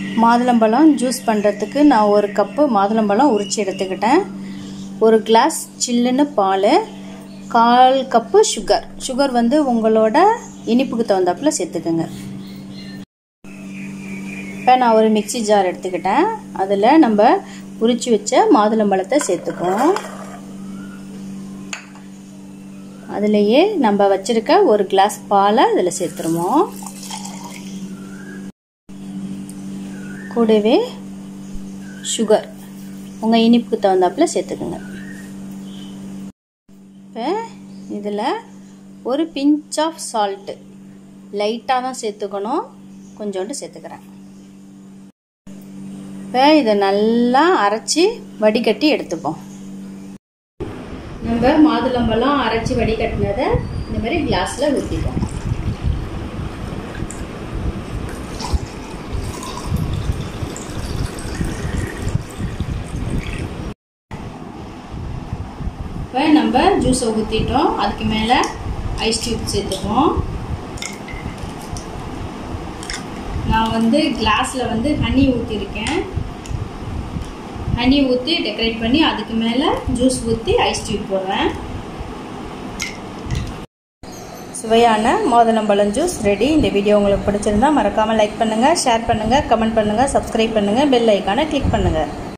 மாதுளம்பழம் ஜூஸ் பண்ணுறதுக்கு நான் ஒரு கப்பு மாதுளம்பழம் உரித்து எடுத்துக்கிட்டேன் ஒரு கிளாஸ் சில்லுன்னு பால் கால் கப்பு சுகர் சுகர் வந்து உங்களோட இனிப்புக்கு தகுந்தாப்புல சேர்த்துக்குங்க இப்போ நான் ஒரு மிக்சி ஜார் எடுத்துக்கிட்டேன் அதில் நம்ம உரிச்சு வச்ச மாதுளம்பழத்தை சேர்த்துக்குவோம் அதுலேயே நம்ம வச்சிருக்க ஒரு கிளாஸ் பாலை அதில் சேர்த்துருவோம் கூடவே சுகர் உங்கள் இனிப்புக்கு தகுந்தாப்புல சேர்த்துக்குங்க இப்போ இதில் ஒரு பிஞ்ச் ஆஃப் சால்ட்டு லைட்டாக தான் சேர்த்துக்கணும் கொஞ்சோண்டு சேர்த்துக்கிறேன் இப்போ இதை நல்லா அரைச்சி வடிகட்டி எடுத்துப்போம் நம்ம மாதுளம்பழம் அரைச்சி வடிகட்டினதை இந்த மாதிரி கிளாஸில் ஊற்றிப்போம் இப்போ நம்ம ஜூஸை ஊற்றிட்டோம் அதுக்கு மேலே ஐஸ் டியூப் சேர்த்துப்போம் நான் வந்து கிளாஸில் வந்து ஹனி ஊற்றிருக்கேன் ஹனி ஊற்றி டெக்கரேட் பண்ணி அதுக்கு மேலே ஜூஸ் ஊற்றி ஐஸ் டியூப் போடுறேன் சுவையான மாதுளம்பழம் ஜூஸ் ரெடி இந்த வீடியோ உங்களுக்கு பிடிச்சிருந்தா மறக்காமல் லைக் பண்ணுங்கள் ஷேர் பண்ணுங்கள் கமெண்ட் பண்ணுங்கள் சப்ஸ்கிரைப் பண்ணுங்கள் பெல் ஐக்கானை கிளிக் பண்ணுங்கள்